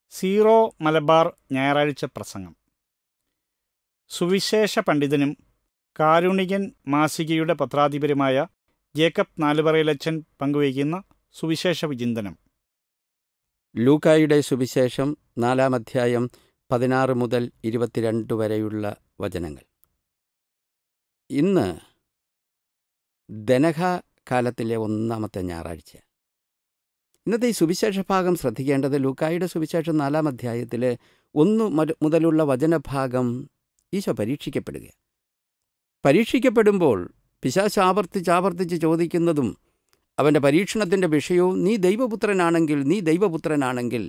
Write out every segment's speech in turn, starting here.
zero Malabar ഞായറാഴ്ച പ്രസംഗം സുവിശേഷ പണ്ഡിതനും കാരുണികൻ മാസികയുടെ പത്രാധിപരുമായ ജേക്കബ് നാലുപറയിലച്ചൻ പങ്കുവയ്ക്കുന്ന സുവിശേഷ വിചിന്തനം ലൂക്കായുടെ സുവിശേഷം നാലാം അധ്യായം പതിനാറ് മുതൽ ഇരുപത്തിരണ്ട് വരെയുള്ള വചനങ്ങൾ ഇന്ന് ദനഹ കാലത്തിലെ ഒന്നാമത്തെ ഞായറാഴ്ച ഇന്നത്തെ ഈ സുവിശേഷ ഭാഗം ശ്രദ്ധിക്കേണ്ടത് ലൂക്കായുടെ സുവിശേഷം നാലാം അധ്യായത്തിൽ ഒന്ന് മു- മുതലുള്ള വചനഭാഗം ഈശോ പരീക്ഷിക്കപ്പെടുക പരീക്ഷിക്കപ്പെടുമ്പോൾ പിശാശ് ആവർത്തിച്ച് ആവർത്തിച്ച് ചോദിക്കുന്നതും അവൻ്റെ പരീക്ഷണത്തിൻ്റെ വിഷയവും നീ ദൈവപുത്രനാണെങ്കിൽ നീ ദൈവപുത്രനാണെങ്കിൽ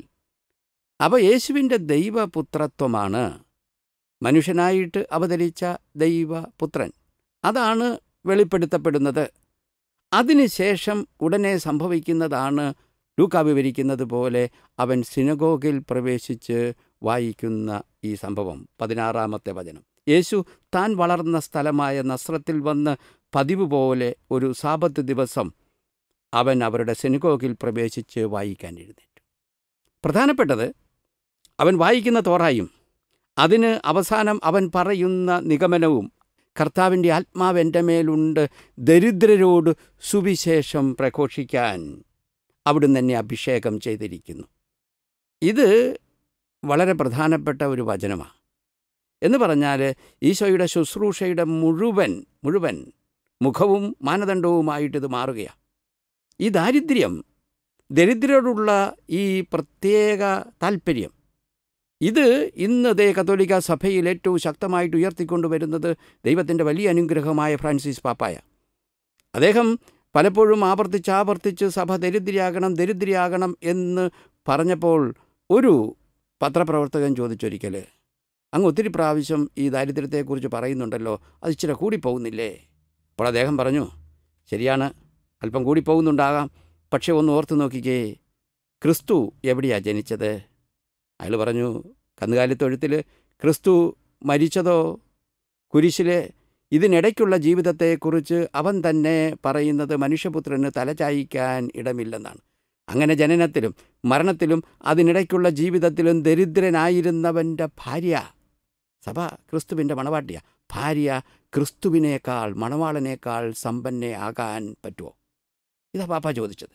അവ യേശുവിൻ്റെ ദൈവപുത്രത്വമാണ് മനുഷ്യനായിട്ട് അവതരിച്ച ദൈവപുത്രൻ അതാണ് വെളിപ്പെടുത്തപ്പെടുന്നത് അതിനുശേഷം ഉടനെ സംഭവിക്കുന്നതാണ് ലൂക്ക വിവരിക്കുന്നത് പോലെ അവൻ സിനഗോഗിൽ പ്രവേശിച്ച് വായിക്കുന്ന ഈ സംഭവം പതിനാറാമത്തെ വചനം യേശു താൻ വളർന്ന സ്ഥലമായ നസ്രത്തിൽ വന്ന് പതിവ് പോലെ ഒരു സാപത്ത് ദിവസം അവൻ അവരുടെ സെനുഗോഗിൽ പ്രവേശിച്ച് വായിക്കാൻ എഴുന്നേറ്റു പ്രധാനപ്പെട്ടത് അവൻ വായിക്കുന്ന തോറായും അതിന് അവസാനം അവൻ പറയുന്ന നിഗമനവും കർത്താവിൻ്റെ ആത്മാവ് എൻ്റെ മേലുണ്ട് ദരിദ്രരോട് സുവിശേഷം പ്രഘോഷിക്കാൻ അവിടുന്ന് എന്നെ അഭിഷേകം ചെയ്തിരിക്കുന്നു ഇത് വളരെ പ്രധാനപ്പെട്ട ഒരു വചനമാണ് എന്ന് പറഞ്ഞാൽ ഈശോയുടെ ശുശ്രൂഷയുടെ മുഴുവൻ മുഴുവൻ മുഖവും മാനദണ്ഡവുമായിട്ട് ഇത് മാറുകയാണ് ഈ ദാരിദ്ര്യം ദരിദ്രരോടുള്ള ഈ പ്രത്യേക താല്പര്യം ഇത് ഇന്ന് ദേ കത്തോലിക്ക സഭയിൽ ഏറ്റവും ശക്തമായിട്ട് ഉയർത്തിക്കൊണ്ടുവരുന്നത് ദൈവത്തിൻ്റെ വലിയ അനുഗ്രഹമായ ഫ്രാൻസിസ് പാപ്പായ അദ്ദേഹം പലപ്പോഴും ആവർത്തിച്ച് ആവർത്തിച്ച് സഭ ദരിദ്രയാകണം ദരിദ്രയാകണം എന്ന് പറഞ്ഞപ്പോൾ ഒരു പത്രപ്രവർത്തകൻ ചോദിച്ചൊരിക്കൽ അങ്ങ് ഒത്തിരി പ്രാവശ്യം ഈ ദാരിദ്ര്യത്തെക്കുറിച്ച് പറയുന്നുണ്ടല്ലോ അത് ഇച്ചിരി കൂടിപ്പോകുന്നില്ലേ അപ്പോൾ അദ്ദേഹം പറഞ്ഞു ശരിയാണ് അല്പം കൂടിപ്പോകുന്നുണ്ടാകാം പക്ഷേ ഒന്ന് ഓർത്ത് നോക്കിക്കേ ക്രിസ്തു എവിടെയാണ് ജനിച്ചത് അയാൾ പറഞ്ഞു കന്നുകാലിത്തൊഴുത്തിൽ ക്രിസ്തു മരിച്ചതോ കുരിശിലെ ഇതിനിടയ്ക്കുള്ള ജീവിതത്തെക്കുറിച്ച് അവൻ തന്നെ പറയുന്നത് മനുഷ്യപുത്രന് തലചായിക്കാൻ ഇടമില്ലെന്നാണ് അങ്ങനെ ജനനത്തിലും മരണത്തിലും അതിനിടയ്ക്കുള്ള ജീവിതത്തിലും ദരിദ്രനായിരുന്നവൻ്റെ ഭാര്യ സഭ ക്രിസ്തുവിൻ്റെ മണവാട്ടിയ ഭാര്യ ക്രിസ്തുവിനേക്കാൾ മണവാളനേക്കാൾ സമ്പന്നയാകാൻ പറ്റുമോ ഇതാ പാപ്പ ചോദിച്ചത്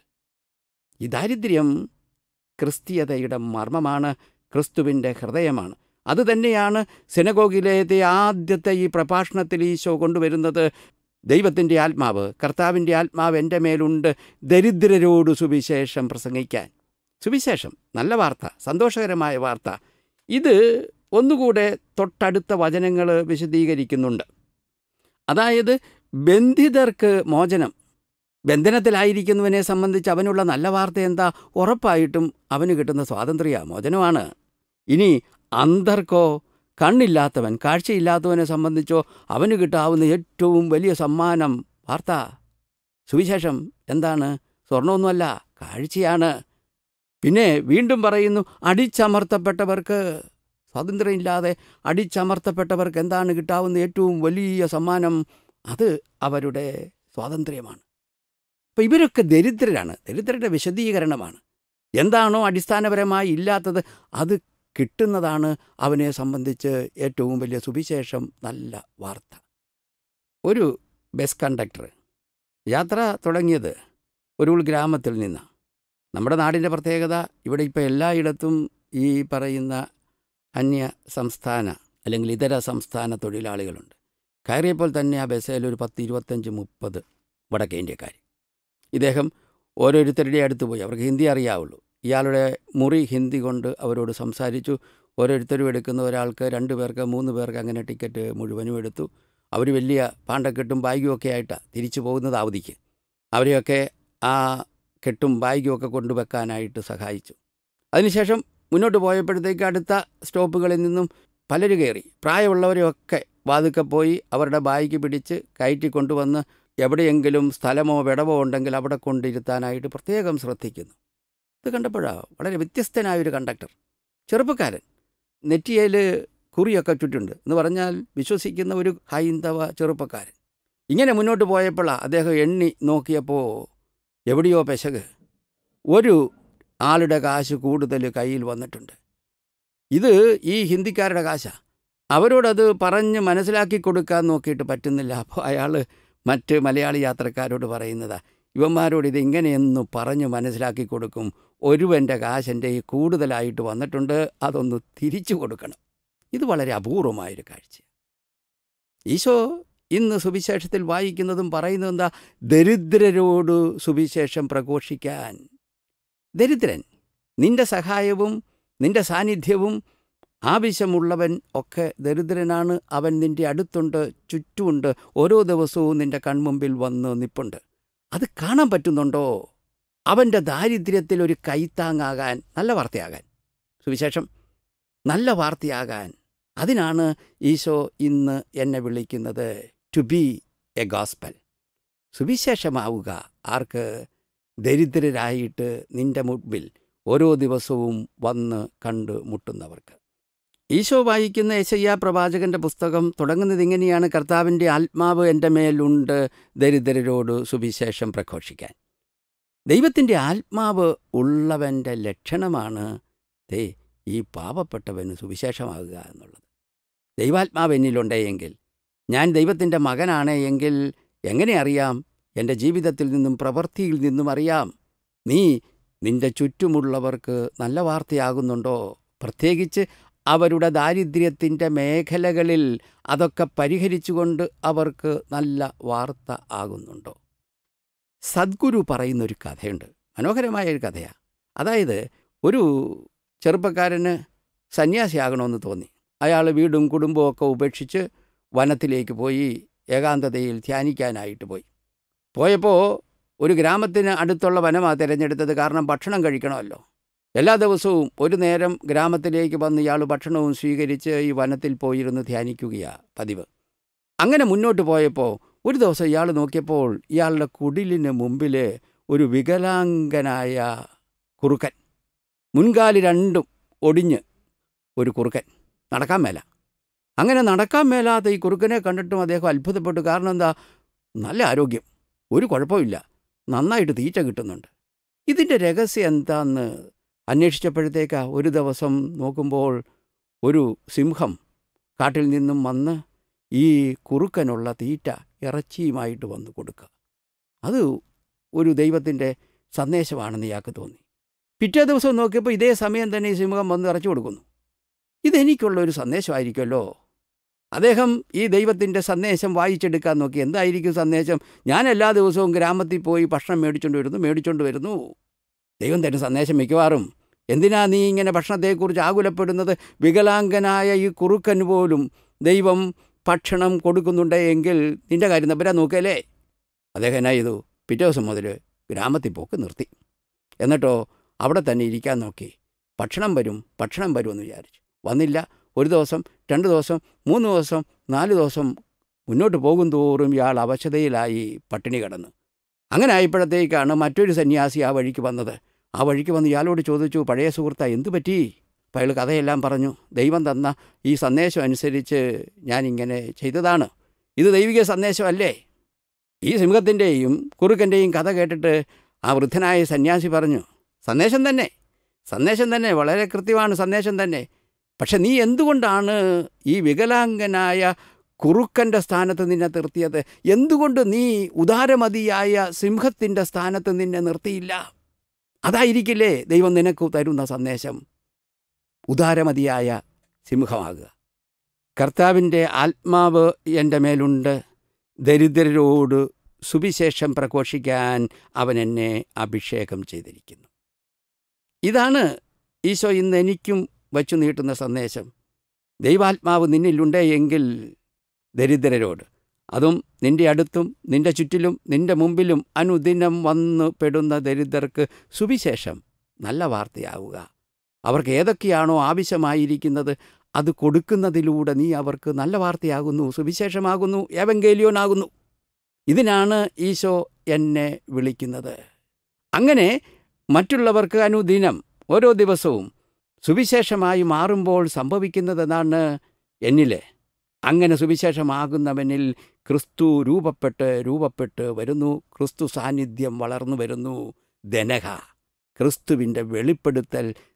ഈ ദാരിദ്ര്യം ക്രിസ്തീയതയുടെ മർമ്മമാണ് ക്രിസ്തുവിൻ്റെ ഹൃദയമാണ് അതുതന്നെയാണ് സിനഗോഗിലേത്തെ ആദ്യത്തെ ഈ പ്രഭാഷണത്തിൽ ഈശോ കൊണ്ടുവരുന്നത് ദൈവത്തിൻ്റെ ആത്മാവ് കർത്താവിൻ്റെ ആത്മാവ് എൻ്റെ മേലുണ്ട് ദരിദ്രരോട് സുവിശേഷം പ്രസംഗിക്കാൻ സുവിശേഷം നല്ല വാർത്ത സന്തോഷകരമായ വാർത്ത ഇത് ഒന്നുകൂടെ തൊട്ടടുത്ത വചനങ്ങൾ വിശദീകരിക്കുന്നുണ്ട് അതായത് ബന്ധിതർക്ക് മോചനം ബന്ധനത്തിലായിരിക്കുന്നവനെ സംബന്ധിച്ച് അവനുള്ള നല്ല വാർത്ത എന്താ ഉറപ്പായിട്ടും അവന് കിട്ടുന്ന സ്വാതന്ത്ര്യ മോചനമാണ് ഇനി അന്ധർക്കോ കണ്ണില്ലാത്തവൻ കാഴ്ചയില്ലാത്തവനെ സംബന്ധിച്ചോ അവന് കിട്ടാവുന്ന ഏറ്റവും വലിയ സമ്മാനം വാർത്ത സുവിശേഷം എന്താണ് സ്വർണമൊന്നുമല്ല കാഴ്ചയാണ് പിന്നെ വീണ്ടും പറയുന്നു അടിച്ചമർത്തപ്പെട്ടവർക്ക് സ്വാതന്ത്ര്യമില്ലാതെ അടിച്ചമർത്തപ്പെട്ടവർക്ക് എന്താണ് കിട്ടാവുന്ന ഏറ്റവും വലിയ സമ്മാനം അത് അവരുടെ സ്വാതന്ത്ര്യമാണ് അപ്പോൾ ഇവരൊക്കെ ദരിദ്രരാണ് ദരിദ്രരുടെ വിശദീകരണമാണ് എന്താണോ അടിസ്ഥാനപരമായി ഇല്ലാത്തത് അത് കിട്ടുന്നതാണ് അവനെ സംബന്ധിച്ച് ഏറ്റവും വലിയ സുവിശേഷം നല്ല വാർത്ത ഒരു ബസ് കണ്ടക്ടർ യാത്ര തുടങ്ങിയത് ഒരു ഉൾഗ്രാമത്തിൽ നിന്നാണ് നമ്മുടെ നാടിൻ്റെ പ്രത്യേകത ഇവിടെ ഇപ്പോൾ എല്ലായിടത്തും ഈ പറയുന്ന അന്യ സംസ്ഥാന അല്ലെങ്കിൽ ഇതര സംസ്ഥാന തൊഴിലാളികളുണ്ട് കയറിയപ്പോൾ തന്നെ ആ ബസ്സിൽ ഒരു പത്ത് ഇരുപത്തഞ്ച് മുപ്പത് വടക്കേ ഇന്ത്യക്കാർ ഇദ്ദേഹം ഓരോരുത്തരുടെ അടുത്ത് പോയി അവർക്ക് ഹിന്ദി അറിയാവുള്ളൂ ഇയാളുടെ മുറി ഹിന്ദി കൊണ്ട് അവരോട് സംസാരിച്ചു ഓരോരുത്തരും എടുക്കുന്ന ഒരാൾക്ക് രണ്ട് പേർക്ക് മൂന്ന് പേർക്ക് അങ്ങനെ ടിക്കറ്റ് മുഴുവനും എടുത്തു അവർ വലിയ പാണ്ടക്കെട്ടും ബാഗും ഒക്കെ ആയിട്ടാണ് തിരിച്ചു പോകുന്നത് അവധിക്ക് അവരെയൊക്കെ ആ കെട്ടും ബാഗും ഒക്കെ കൊണ്ടുവെക്കാനായിട്ട് സഹായിച്ചു അതിനുശേഷം മുന്നോട്ട് പോയപ്പോഴത്തേക്ക് അടുത്ത സ്റ്റോപ്പുകളിൽ നിന്നും പലര് കയറി പ്രായമുള്ളവരെയൊക്കെ വാതുക്കെ പോയി അവരുടെ ബാഗ് പിടിച്ച് കയറ്റി കൊണ്ടുവന്ന് എവിടെയെങ്കിലും സ്ഥലമോ വിടവോ ഉണ്ടെങ്കിൽ അവിടെ കൊണ്ടിരുത്താനായിട്ട് പ്രത്യേകം ശ്രദ്ധിക്കുന്നു ഇത് കണ്ടപ്പോഴാണ് വളരെ വ്യത്യസ്തനായ ഒരു കണ്ടക്ടർ ചെറുപ്പക്കാരൻ നെറ്റിയയിൽ കുറിയൊക്കെ ചുറ്റുണ്ട് എന്ന് പറഞ്ഞാൽ വിശ്വസിക്കുന്ന ഒരു ഹൈന്ദവ ചെറുപ്പക്കാരൻ ഇങ്ങനെ മുന്നോട്ട് പോയപ്പോഴാണ് അദ്ദേഹം എണ്ണി നോക്കിയപ്പോൾ എവിടെയോ പെശക് ഒരു ആളുടെ കാശ് കൂടുതൽ കയ്യിൽ വന്നിട്ടുണ്ട് ഇത് ഈ ഹിന്ദിക്കാരുടെ കാശ അവരോടത് പറഞ്ഞ് മനസ്സിലാക്കി കൊടുക്കാൻ നോക്കിയിട്ട് പറ്റുന്നില്ല അപ്പോൾ അയാൾ മറ്റ് മലയാളി യാത്രക്കാരോട് പറയുന്നതാ ഇവന്മാരോട് ഇത് ഇങ്ങനെയൊന്ന് പറഞ്ഞ് മനസ്സിലാക്കി കൊടുക്കും ഒരുവൻ്റെ കാശ് എൻ്റെ ഈ കൂടുതലായിട്ട് വന്നിട്ടുണ്ട് അതൊന്ന് തിരിച്ചു കൊടുക്കണം ഇത് വളരെ അപൂർവമായൊരു കാഴ്ച ഈശോ ഇന്ന് സുവിശേഷത്തിൽ വായിക്കുന്നതും പറയുന്നതും എന്താ ദരിദ്രരോട് സുവിശേഷം പ്രഘോഷിക്കാൻ ദരിദ്രൻ നിന്റെ സഹായവും നിന്റെ സാന്നിധ്യവും ആവശ്യമുള്ളവൻ ഒക്കെ ദരിദ്രനാണ് അവൻ നിന്റെ അടുത്തുണ്ട് ചുറ്റുമുണ്ട് ഓരോ ദിവസവും നിന്റെ കൺമുമ്പിൽ വന്ന് നിപ്പുണ്ട് അത് കാണാൻ പറ്റുന്നുണ്ടോ അവൻ്റെ ദാരിദ്ര്യത്തിൽ ഒരു കൈത്താങ്ങാകാൻ നല്ല വാർത്തയാകാൻ സുവിശേഷം നല്ല വാർത്തയാകാൻ അതിനാണ് ഈശോ ഇന്ന് എന്നെ വിളിക്കുന്നത് ടു ബി എ ഗോസ്പൽ സുവിശേഷമാവുക ആർക്ക് ദരിദ്രരായിട്ട് നിന്റെ മുമ്പിൽ ഓരോ ദിവസവും വന്ന് കണ്ട് മുട്ടുന്നവർക്ക് ഈശോ വായിക്കുന്ന യശയ്യ പ്രവാചകന്റെ പുസ്തകം തുടങ്ങുന്നത് ഇങ്ങനെയാണ് കർത്താവിൻ്റെ ആത്മാവ് എൻ്റെ മേലുണ്ട് ദരിദ്രരോട് സുവിശേഷം പ്രഘോഷിക്കാൻ ദൈവത്തിൻ്റെ ആത്മാവ് ഉള്ളവൻ്റെ ലക്ഷണമാണ് ദേ ഈ പാവപ്പെട്ടവന് സുവിശേഷമാകുക എന്നുള്ളത് ദൈവാത്മാവ് എന്നിലുണ്ടെങ്കിൽ ഞാൻ ദൈവത്തിൻ്റെ മകനാണ് എങ്കിൽ എങ്ങനെ അറിയാം എൻ്റെ ജീവിതത്തിൽ നിന്നും പ്രവൃത്തിയിൽ നിന്നും അറിയാം നീ നിന്റെ ചുറ്റുമുള്ളവർക്ക് നല്ല വാർത്തയാകുന്നുണ്ടോ പ്രത്യേകിച്ച് അവരുടെ ദാരിദ്ര്യത്തിൻ്റെ മേഖലകളിൽ അതൊക്കെ പരിഹരിച്ചുകൊണ്ട് അവർക്ക് നല്ല വാർത്ത ആകുന്നുണ്ടോ സദ്ഗുരു പറയുന്നൊരു കഥയുണ്ട് മനോഹരമായ ഒരു കഥയാണ് അതായത് ഒരു ചെറുപ്പക്കാരന് സന്യാസിയാകണമെന്ന് തോന്നി അയാൾ വീടും കുടുംബവും ഒക്കെ ഉപേക്ഷിച്ച് വനത്തിലേക്ക് പോയി ഏകാന്തതയിൽ ധ്യാനിക്കാനായിട്ട് പോയി പോയപ്പോൾ ഒരു ഗ്രാമത്തിന് അടുത്തുള്ള വനമാണ് തിരഞ്ഞെടുത്തത് കാരണം ഭക്ഷണം കഴിക്കണമല്ലോ എല്ലാ ദിവസവും ഒരു നേരം ഗ്രാമത്തിലേക്ക് വന്ന് ഇയാൾ ഭക്ഷണവും സ്വീകരിച്ച് ഈ വനത്തിൽ പോയിരുന്ന് ധ്യാനിക്കുകയാണ് പതിവ് അങ്ങനെ മുന്നോട്ട് പോയപ്പോൾ ഒരു ദിവസം ഇയാൾ നോക്കിയപ്പോൾ ഇയാളുടെ കുടിലിന് മുമ്പിൽ ഒരു വികലാംഗനായ കുറുക്കൻ മുൻകാല് രണ്ടും ഒടിഞ്ഞ് ഒരു കുറുക്കൻ നടക്കാൻ മേല അങ്ങനെ നടക്കാൻ മേലാത്ത ഈ കുറുക്കനെ കണ്ടിട്ടും അദ്ദേഹം അത്ഭുതപ്പെട്ടു കാരണം എന്താ നല്ല ആരോഗ്യം ഒരു കുഴപ്പമില്ല നന്നായിട്ട് തീറ്റ കിട്ടുന്നുണ്ട് ഇതിൻ്റെ രഹസ്യം എന്താന്ന് അന്വേഷിച്ചപ്പോഴത്തേക്കാ ഒരു ദിവസം നോക്കുമ്പോൾ ഒരു സിംഹം കാട്ടിൽ നിന്നും വന്ന് ഈ കുറുക്കനുള്ള തീറ്റ ഇറച്ചിയുമായിട്ട് വന്ന് കൊടുക്കുക അത് ഒരു ദൈവത്തിൻ്റെ സന്ദേശമാണെന്ന് ഇയാൾക്ക് തോന്നി പിറ്റേ ദിവസം നോക്കിയപ്പോൾ ഇതേ സമയം തന്നെ ഈ സിംഹം വന്ന് ഇറച്ചി കൊടുക്കുന്നു ഇതെനിക്കുള്ള ഒരു സന്ദേശമായിരിക്കുമല്ലോ അദ്ദേഹം ഈ ദൈവത്തിൻ്റെ സന്ദേശം വായിച്ചെടുക്കാൻ നോക്കി എന്തായിരിക്കും സന്ദേശം ഞാൻ എല്ലാ ദിവസവും ഗ്രാമത്തിൽ പോയി ഭക്ഷണം മേടിച്ചുകൊണ്ട് വരുന്നു മേടിച്ചുകൊണ്ട് വരുന്നു ദൈവം തരുന്ന സന്ദേശം മിക്കവാറും എന്തിനാ നീ ഇങ്ങനെ ഭക്ഷണത്തെക്കുറിച്ച് ആകുലപ്പെടുന്നത് വികലാംഗനായ ഈ കുറുക്കൻ പോലും ദൈവം ഭക്ഷണം കൊടുക്കുന്നുണ്ട് എങ്കിൽ നിന്റെ കാര്യം തപ്പരാ നോക്കല്ലേ അദ്ദേഹം എന്നാ ചെയ്തു പിറ്റേ ദിവസം മുതൽ ഗ്രാമത്തിൽ പോക്ക് നിർത്തി എന്നിട്ടോ അവിടെ തന്നെ ഇരിക്കാൻ നോക്കി ഭക്ഷണം വരും ഭക്ഷണം വരുമെന്ന് വിചാരിച്ചു വന്നില്ല ഒരു ദിവസം രണ്ട് ദിവസം മൂന്ന് ദിവസം നാല് ദിവസം മുന്നോട്ട് പോകും തോറും ഇയാൾ അവശതയിലായി പട്ടിണി കിടന്നു അങ്ങനെ ആയപ്പോഴത്തേക്കാണ് മറ്റൊരു സന്യാസി ആ വഴിക്ക് വന്നത് ആ വഴിക്ക് വന്ന് ഇയാളോട് ചോദിച്ചു പഴയ സുഹൃത്ത എന്തു പറ്റി അപ്പോൾ അയാൾ കഥയെല്ലാം പറഞ്ഞു ദൈവം തന്ന ഈ സന്ദേശം അനുസരിച്ച് ഞാനിങ്ങനെ ചെയ്തതാണ് ഇത് ദൈവിക സന്ദേശമല്ലേ ഈ സിംഹത്തിൻ്റെയും കുറുക്കൻ്റെയും കഥ കേട്ടിട്ട് ആ വൃദ്ധനായ സന്യാസി പറഞ്ഞു സന്ദേശം തന്നെ സന്ദേശം തന്നെ വളരെ കൃത്യമാണ് സന്ദേശം തന്നെ പക്ഷെ നീ എന്തുകൊണ്ടാണ് ഈ വികലാംഗനായ കുറുക്കൻ്റെ സ്ഥാനത്ത് നിന്നെ നിർത്തിയത് എന്തുകൊണ്ട് നീ ഉദാരമതിയായ സിംഹത്തിൻ്റെ സ്ഥാനത്ത് നിന്നെ നിർത്തിയില്ല അതായിരിക്കില്ലേ ദൈവം നിനക്ക് തരുന്ന സന്ദേശം ഉദാരമതിയായ സിംഹമാകുക കർത്താവിൻ്റെ ആത്മാവ് എൻ്റെ മേലുണ്ട് ദരിദ്രരോട് സുവിശേഷം പ്രഘോഷിക്കാൻ അവൻ എന്നെ അഭിഷേകം ചെയ്തിരിക്കുന്നു ഇതാണ് ഈശോ ഇന്ന് എനിക്കും വച്ചു നീട്ടുന്ന സന്ദേശം ദൈവാത്മാവ് നിന്നിലുണ്ട് എങ്കിൽ ദരിദ്രരോട് അതും നിന്റെ അടുത്തും നിന്റെ ചുറ്റിലും നിന്റെ മുമ്പിലും അനുദിനം വന്നു പെടുന്ന ദരിദ്രർക്ക് സുവിശേഷം നല്ല വാർത്തയാവുക അവർക്ക് ഏതൊക്കെയാണോ ആവശ്യമായിരിക്കുന്നത് അത് കൊടുക്കുന്നതിലൂടെ നീ അവർക്ക് നല്ല വാർത്തയാകുന്നു സുവിശേഷമാകുന്നു ഏവങ്കേലിയോനാകുന്നു ഇതിനാണ് ഈശോ എന്നെ വിളിക്കുന്നത് അങ്ങനെ മറ്റുള്ളവർക്ക് അനുദിനം ഓരോ ദിവസവും സുവിശേഷമായി മാറുമ്പോൾ സംഭവിക്കുന്നതെന്നാണ് എന്നിലെ അങ്ങനെ സുവിശേഷമാകുന്നവനിൽ ക്രിസ്തു രൂപപ്പെട്ട് രൂപപ്പെട്ട് വരുന്നു ക്രിസ്തു സാന്നിധ്യം വളർന്നു വരുന്നു ദനഹ ക്രിസ്തുവിൻ്റെ വെളിപ്പെടുത്തൽ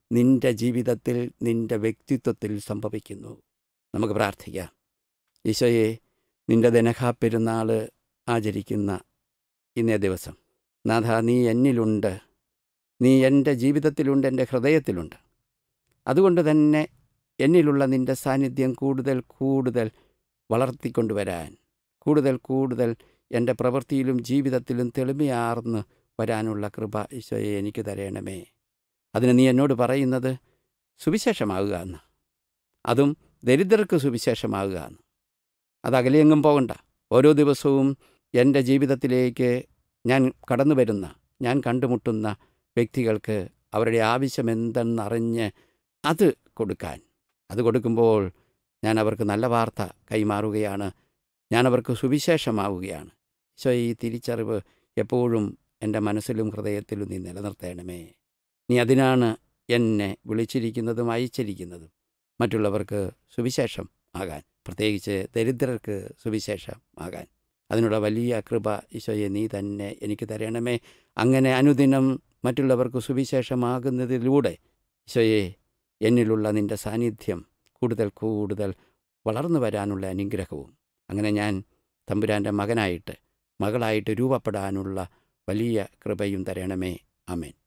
നിൻ്റെ ജീവിതത്തിൽ നിൻ്റെ വ്യക്തിത്വത്തിൽ സംഭവിക്കുന്നു നമുക്ക് പ്രാർത്ഥിക്കാം ഈശോയെ നിൻ്റെ ദനഹാ പെരുന്നാൾ ആചരിക്കുന്ന ഇന്നേ ദിവസം നാഥ നീ എന്നിലുണ്ട് നീ എൻ്റെ ജീവിതത്തിലുണ്ട് എൻ്റെ ഹൃദയത്തിലുണ്ട് അതുകൊണ്ട് തന്നെ എന്നിലുള്ള നിൻ്റെ സാന്നിധ്യം കൂടുതൽ കൂടുതൽ വളർത്തിക്കൊണ്ടുവരാൻ കൂടുതൽ കൂടുതൽ എൻ്റെ പ്രവൃത്തിയിലും ജീവിതത്തിലും തെളിമയാർന്ന് വരാനുള്ള കൃപ ഈശോയെ എനിക്ക് തരയണമേ അതിന് നീ എന്നോട് പറയുന്നത് സുവിശേഷമാകുക എന്ന് അതും ദരിദ്രർക്ക് സുവിശേഷമാകുക എന്ന് അത് അകലെയെങ്ങും പോകണ്ട ഓരോ ദിവസവും എൻ്റെ ജീവിതത്തിലേക്ക് ഞാൻ കടന്നു വരുന്ന ഞാൻ കണ്ടുമുട്ടുന്ന വ്യക്തികൾക്ക് അവരുടെ ആവശ്യം എന്തെന്നറിഞ്ഞ് അത് കൊടുക്കാൻ അത് കൊടുക്കുമ്പോൾ ഞാൻ അവർക്ക് നല്ല വാർത്ത കൈമാറുകയാണ് ഞാൻ അവർക്ക് സുവിശേഷമാവുകയാണ് ഈശോ ഈ തിരിച്ചറിവ് എപ്പോഴും എൻ്റെ മനസ്സിലും ഹൃദയത്തിലും നീ നിലനിർത്തേണമേ നീ അതിനാണ് എന്നെ വിളിച്ചിരിക്കുന്നതും അയച്ചിരിക്കുന്നതും മറ്റുള്ളവർക്ക് സുവിശേഷം ആകാൻ പ്രത്യേകിച്ച് ദരിദ്രർക്ക് സുവിശേഷം ആകാൻ അതിനുള്ള വലിയ കൃപ ഈശോയെ നീ തന്നെ എനിക്ക് തരണമേ അങ്ങനെ അനുദിനം മറ്റുള്ളവർക്ക് സുവിശേഷമാകുന്നതിലൂടെ ഈശോയെ എന്നിലുള്ള നിൻ്റെ സാന്നിധ്യം കൂടുതൽ കൂടുതൽ വളർന്നു വരാനുള്ള അനുഗ്രഹവും അങ്ങനെ ഞാൻ തമ്പുരാൻ്റെ മകനായിട്ട് മകളായിട്ട് രൂപപ്പെടാനുള്ള വലിയ കൃപയും തരണമേ അമേൻ